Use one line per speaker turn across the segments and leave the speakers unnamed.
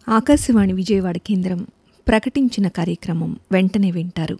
ఆకాశవాణి విజయవాడ కేంద్రం ప్రకటించిన కార్యక్రమం వెంటనే వింటారు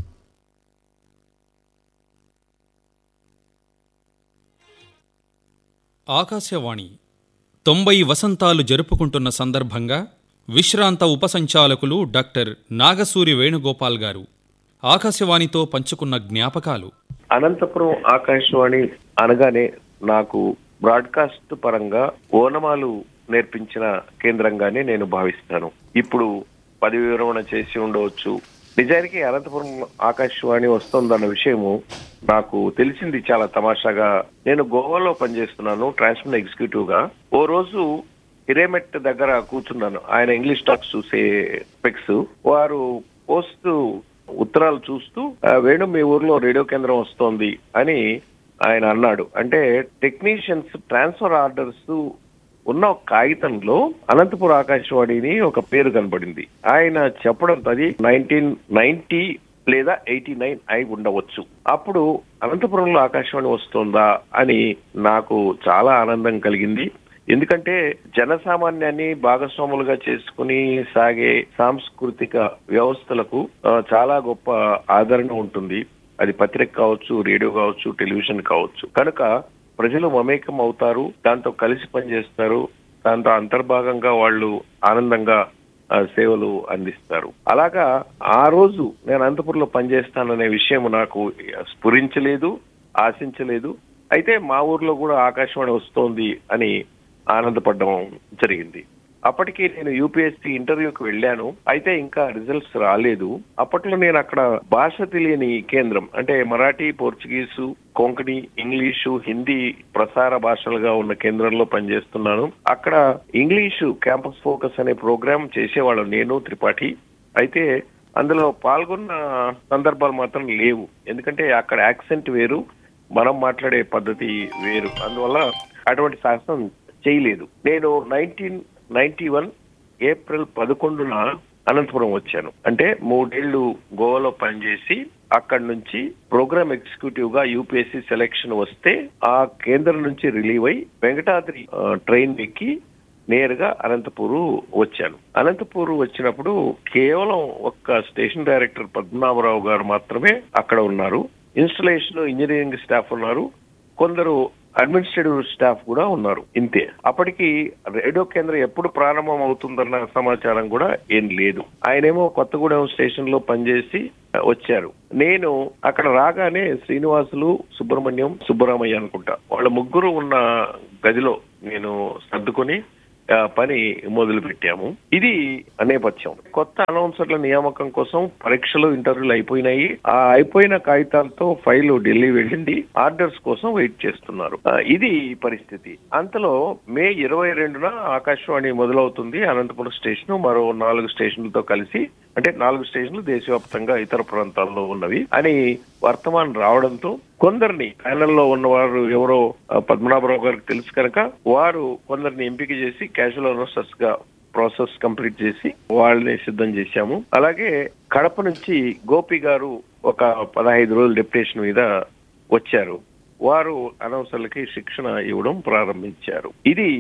ఆకాశవాణి తొంభై వసంతాలు జరుపుకుంటున్న సందర్భంగా విశ్రాంత ఉపసంచాలకులు డాక్టర్ నాగసూరి వేణుగోపాల్ గారు ఆకాశవాణితో పంచుకున్న జ్ఞాపకాలు
అనంతపురం ఆకాశవాణి అనగానే నాకు బ్రాడ్కాస్ట్ పరంగా ఓనమాలు నేర్పించిన కేంద్రంగానే నేను భావిస్తాను ఇప్పుడు పదవి విరమణ చేసి ఉండవచ్చు నిజానికి అనంతపురం ఆకాశవాణి వస్తుందన్న విషయము నాకు తెలిసింది చాలా తమాషాగా నేను గోవాలో పనిచేస్తున్నాను ట్రాన్స్మిషన్ ఎగ్జిక్యూటివ్ గా ఓ రోజు హిరేమెట్ దగ్గర కూర్చున్నాను ఆయన ఇంగ్లీష్ టాక్స్ చూసే పెక్స్ వారు పోస్ట్ ఉత్తరాలు చూస్తూ "ఆ, వేణు మీ ఊర్లో రేడియో కేంద్రం వస్తోంది అని ఆయన అన్నాడు అంటే టెక్నీషియన్స్ ట్రాన్స్ఫర్ ఆర్డర్స్ ఉన్న ఒక కాగితంలో అనంతపురం ఆకాశవాణిని ఒక పేరు కనబడింది ఆయన చెప్పడం అది నైన్టీన్ నైన్టీ లేదా ఎయిటీ నైన్ అయి ఉండవచ్చు అప్పుడు అనంతపురంలో ఆకాశవాణి వస్తుందా అని నాకు చాలా ఆనందం కలిగింది ఎందుకంటే జనసామాన్యాన్ని భాగస్వాములుగా చేసుకుని సాగే సాంస్కృతిక వ్యవస్థలకు ఆ, చాలా గొప్ప ఆదరణ ఉంటుంది అది పత్రిక కావచ్చు రేడియో కావచ్చు టెలివిజన్ కావచ్చు కనుక ప్రజలు మమేకం అవుతారు దాంతో కలిసి పనిచేస్తారు దాంతో అంతర్భాగంగా వాళ్ళు ఆనందంగా ఆ, సేవలు అందిస్తారు అలాగా ఆ రోజు నేను అనంతపురంలో పనిచేస్తాననే విషయం నాకు స్ఫురించలేదు ఆశించలేదు అయితే మా ఊర్లో కూడా ఆకాశవాణి వస్తోంది అని ఆనందపడడం జరిగింది అప్పటికి నేను యూపీఎస్సీ ఇంటర్వ్యూకి వెళ్ళాను అయితే ఇంకా రిజల్ట్స్ రాలేదు అప్పట్లో నేను అక్కడ భాష తెలియని కేంద్రం అంటే మరాఠీ పోర్చుగీసు కొంకణి ఇంగ్లీషు హిందీ ప్రసార భాషలుగా ఉన్న కేంద్రంలో పనిచేస్తున్నాను అక్కడ ఇంగ్లీషు క్యాంపస్ ఫోకస్ అనే ప్రోగ్రామ్ చేసేవాళ్ళం నేను త్రిపాఠి అయితే అందులో పాల్గొన్న సందర్భాలు మాత్రం లేవు ఎందుకంటే అక్కడ యాక్సెంట్ వేరు మనం మాట్లాడే పద్ధతి వేరు అందువల్ల అటువంటి శాసనం చేయలేదు నేను నైన్టీన్ నైన్టీ వన్ ఏప్రిల్ పదకొండున అనంతపురం వచ్చాను అంటే మూడేళ్లు గోవాలో పనిచేసి అక్కడి నుంచి ప్రోగ్రామ్ ఎగ్జిక్యూటివ్ గా యూపీఎస్సీ సెలెక్షన్ వస్తే ఆ కేంద్రం నుంచి రిలీవ్ అయి వెంకటాద్రి ఆ, ట్రైన్ ఎక్కి నేరుగా అనంతపూరు వచ్చాను అనంతపూరు వచ్చినప్పుడు కేవలం ఒక్క స్టేషన్ డైరెక్టర్ పద్మనాభరావు గారు మాత్రమే అక్కడ ఉన్నారు ఇన్స్టలేషన్ ఇంజనీరింగ్ స్టాఫ్ ఉన్నారు కొందరు అడ్మినిస్ట్రేటివ్ స్టాఫ్ కూడా ఉన్నారు ఇంతే అప్పటికి రేడియో కేంద్రం ఎప్పుడు ప్రారంభం అవుతుందన్న సమాచారం కూడా ఏం లేదు ఆయనేమో కొత్తగూడెం స్టేషన్ లో పనిచేసి వచ్చారు నేను అక్కడ రాగానే శ్రీనివాసులు సుబ్రహ్మణ్యం సుబ్బరామయ్య అనుకుంటా వాళ్ళ ముగ్గురు ఉన్న గదిలో నేను సర్దుకొని ఆ, పని మొదలు పెట్టాము ఇది నేపథ్యం కొత్త అనౌన్సర్ల నియామకం కోసం పరీక్షలు ఇంటర్వ్యూలు అయిపోయినాయి ఆ అయిపోయిన కాగితాలతో ఫైల్ ఢిల్లీ వెళ్ళింది ఆర్డర్స్ కోసం వెయిట్ చేస్తున్నారు ఆ, ఇది పరిస్థితి అంతలో మే ఇరవై రెండున ఆకాశవాణి మొదలవుతుంది అనంతపురం స్టేషన్ మరో నాలుగు స్టేషన్లతో కలిసి అంటే నాలుగు స్టేషన్లు దేశవ్యాప్తంగా ఇతర ప్రాంతాల్లో ఉన్నవి అని వర్తమానం రావడంతో కొందరిని ప్యానెల్లో ఉన్నవారు ఎవరో ఆ, పద్మనాభరావు గారికి తెలుసు కనుక వారు కొందరిని ఎంపిక చేసి క్యాజువల్ అనౌన్సర్స్ గా ప్రాసెస్ కంప్లీట్ చేసి వాళ్ళని సిద్ధం చేశాము అలాగే కడప నుంచి గోపి గారు ఒక పదహైదు రోజులు డెప్యుటేషన్ మీద వచ్చారు వారు అనౌన్సర్లకి శిక్షణ ఇవ్వడం ప్రారంభించారు ఇది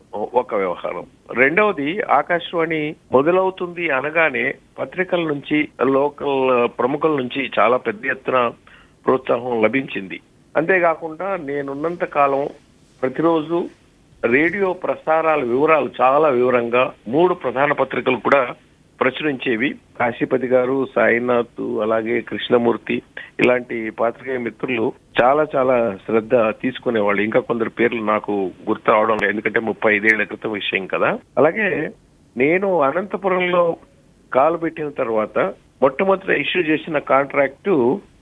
ఒక వ్యవహారం రెండవది ఆకాశవాణి మొదలవుతుంది అనగానే పత్రికల నుంచి లోకల్ ప్రముఖుల నుంచి చాలా పెద్ద ఎత్తున ప్రోత్సాహం లభించింది అంతేకాకుండా నేనున్నంత కాలం ప్రతిరోజు రేడియో ప్రసారాల వివరాలు చాలా వివరంగా మూడు ప్రధాన పత్రికలు కూడా ప్రచురించేవి కాశీపతి గారు సాయినాథ్ అలాగే కృష్ణమూర్తి ఇలాంటి పాత్రికేయ మిత్రులు చాలా చాలా శ్రద్ధ తీసుకునేవాళ్ళు ఇంకా కొందరు పేర్లు నాకు గుర్తు అవడం లేదు ఎందుకంటే ముప్పై ఐదేళ్ల క్రితం విషయం కదా అలాగే నేను అనంతపురంలో కాలు పెట్టిన తర్వాత మొట్టమొదటి ఇష్యూ చేసిన కాంట్రాక్టు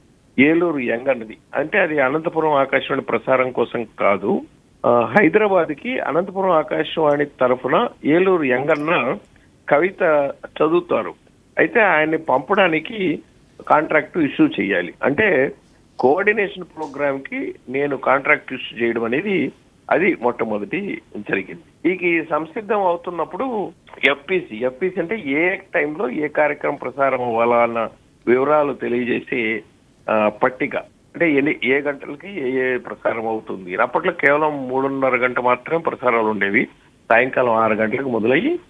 ఏలూరు యంగ్ అన్నది అంటే అది అనంతపురం ఆకాశవాణి ప్రసారం కోసం కాదు ఆ, హైదరాబాద్ కి అనంతపురం ఆకాశవాణి తరఫున ఏలూరు యంగన్న కవిత చదువుతారు అయితే ఆయన్ని పంపడానికి కాంట్రాక్ట్ ఇష్యూ చేయాలి అంటే కోఆర్డినేషన్ ప్రోగ్రామ్ కి నేను కాంట్రాక్ట్ ఇష్యూ చేయడం అనేది అది మొట్టమొదటి జరిగింది ఇక ఈ సంసిద్ధం అవుతున్నప్పుడు ఎఫ్పిసి ఎఫ్పిసి అంటే ఏ టైంలో ఏ కార్యక్రమం ప్రసారం అవ్వాలా అన్న వివరాలు తెలియజేసే ఆ, పట్టిక అంటే ఎన్ని ఏ గంటలకి ఏ ఏ ప్రసారం అవుతుంది అప్పట్లో కేవలం మూడున్నర గంట మాత్రమే ప్రసారాలు ఉండేవి సాయంకాలం ఆరు గంటలకు మొదలయ్యి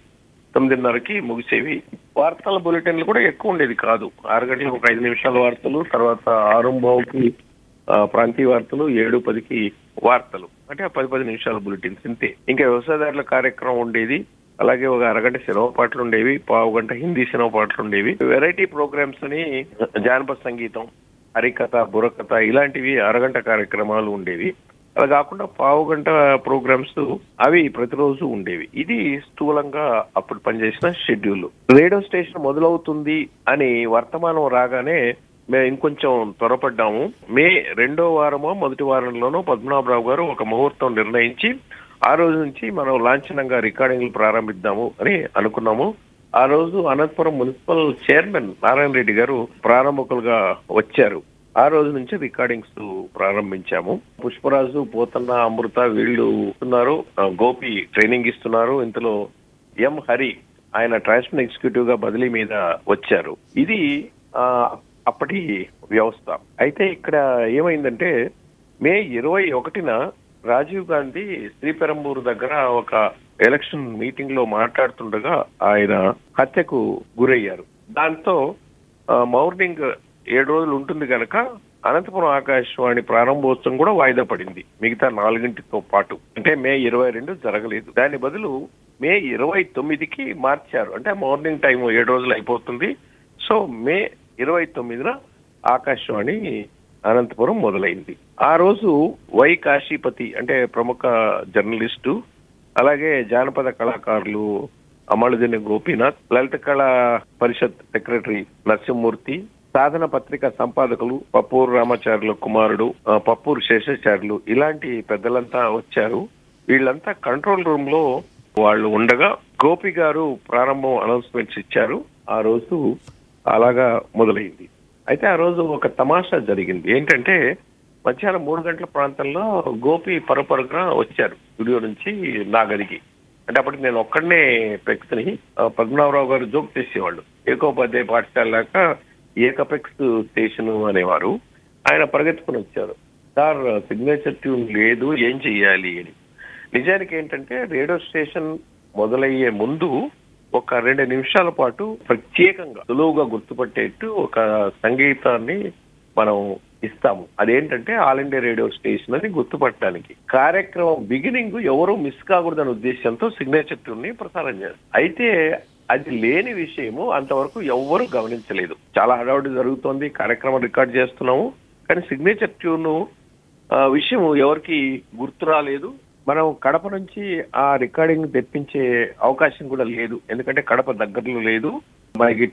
తొమ్మిదిన్నరకి ముగిసేవి వార్తల బులెటిన్లు కూడా ఎక్కువ ఉండేది కాదు ఆరు గంటలకు ఒక ఐదు నిమిషాల వార్తలు తర్వాత ఆరుంబావుకి ఆ, ప్రాంతీయ వార్తలు ఏడు పదికి వార్తలు అంటే ఆ పది పది నిమిషాల బులెటిన్స్ ఇంతే ఇంకా వ్యవసాయదారుల కార్యక్రమం ఉండేది అలాగే ఒక అరగంట సినిమా పాటలు ఉండేవి పావు గంట హిందీ సినిమా పాటలు ఉండేవి వెరైటీ ప్రోగ్రామ్స్ అని జానపద సంగీతం హరికథ బుర్రకథ ఇలాంటివి అరగంట కార్యక్రమాలు ఉండేవి అలా కాకుండా పావు గంట ప్రోగ్రామ్స్ అవి ప్రతిరోజు ఉండేవి ఇది స్థూలంగా అప్పుడు పనిచేసిన షెడ్యూల్ రేడియో స్టేషన్ మొదలవుతుంది అని వర్తమానం రాగానే మేము ఇంకొంచెం త్వరపడ్డాము మే రెండో వారమో మొదటి వారంలోనో పద్మనాభరావు గారు ఒక ముహూర్తం నిర్ణయించి ఆ రోజు నుంచి మనం లాంఛనంగా రికార్డింగ్లు ప్రారంభిద్దాము అని అనుకున్నాము ఆ రోజు అనంతపురం మున్సిపల్ చైర్మన్ నారాయణ రెడ్డి గారు ప్రారంభకులుగా వచ్చారు ఆ రోజు నుంచి రికార్డింగ్స్ ప్రారంభించాము పుష్పరాజు పోతన్న అమృత వీళ్ళు ఉన్నారు ఆ, గోపి ట్రైనింగ్ ఇస్తున్నారు ఇందులో ఎం హరి ఆయన ట్రాన్స్మిషన్ ఎగ్జిక్యూటివ్ గా బదిలీ మీద వచ్చారు ఇది ఆ, అప్పటి వ్యవస్థ అయితే ఇక్కడ ఏమైందంటే మే ఇరవై ఒకటిన రాజీవ్ గాంధీ శ్రీపెరంబూరు దగ్గర ఒక ఎలక్షన్ మీటింగ్ లో మాట్లాడుతుండగా ఆయన హత్యకు గురయ్యారు దాంతో ఆ, మార్నింగ్ ఏడు రోజులు ఉంటుంది కనుక అనంతపురం ఆకాశవాణి ప్రారంభోత్సవం కూడా వాయిదా పడింది మిగతా నాలుగింటితో పాటు అంటే మే ఇరవై రెండు జరగలేదు దాని బదులు మే ఇరవై తొమ్మిదికి మార్చారు అంటే మార్నింగ్ టైం ఏడు రోజులు అయిపోతుంది సో మే ఇరవై తొమ్మిదిన ఆకాశవాణి అనంతపురం మొదలైంది ఆ రోజు వై కాశీపతి అంటే ప్రముఖ జర్నలిస్టు అలాగే జానపద కళాకారులు అమళదిని గోపీనాథ్ లలిత కళా పరిషత్ సెక్రటరీ నరసింహమూర్తి సాధన పత్రిక సంపాదకులు పప్పూరు రామాచార్యుల కుమారుడు ఆ, పప్పూరు శేషాచార్యులు ఇలాంటి పెద్దలంతా వచ్చారు వీళ్ళంతా కంట్రోల్ రూమ్ లో వాళ్ళు ఉండగా గోపి గారు ప్రారంభం అనౌన్స్మెంట్స్ ఇచ్చారు ఆ రోజు అలాగా మొదలైంది అయితే ఆ రోజు ఒక తమాషా జరిగింది ఏంటంటే మధ్యాహ్నం మూడు గంటల ప్రాంతంలో గోపి పరపరగా వచ్చారు స్టూడియో నుంచి నా గదికి అంటే అప్పటికి నేను ఒక్కడనే పెక్స్ని ఆ, పద్మనాభరావు గారు జోక్ చేసేవాళ్ళు ఏకోపాధ్యాయ పాఠశాల దాకా ఏకపెక్స్ స్టేషన్ అనేవారు ఆయన పరిగెత్తుకుని వచ్చారు సార్ సిగ్నేచర్ ట్యూన్ లేదు ఏం చెయ్యాలి అని నిజానికి ఏంటంటే రేడియో స్టేషన్ మొదలయ్యే ముందు ఒక రెండు నిమిషాల పాటు ప్రత్యేకంగా సులువుగా గుర్తుపట్టేట్టు ఒక సంగీతాన్ని మనం ఇస్తాము అదేంటంటే ఆల్ ఇండియా రేడియో స్టేషన్ అని గుర్తుపట్టడానికి కార్యక్రమం బిగినింగ్ ఎవరు మిస్ కాకూడదనే ఉద్దేశంతో సిగ్నేచర్ ట్యూన్ ని ప్రసారం చేస్తారు అయితే అది లేని విషయము అంతవరకు ఎవ్వరూ గమనించలేదు చాలా హడావుడి జరుగుతోంది కార్యక్రమం రికార్డ్ చేస్తున్నాము కానీ సిగ్నేచర్ ట్యూన్ ఆ విషయం ఎవరికి గుర్తు రాలేదు మనం కడప నుంచి ఆ రికార్డింగ్ తెప్పించే అవకాశం కూడా లేదు ఎందుకంటే కడప దగ్గరలో లేదు మనకి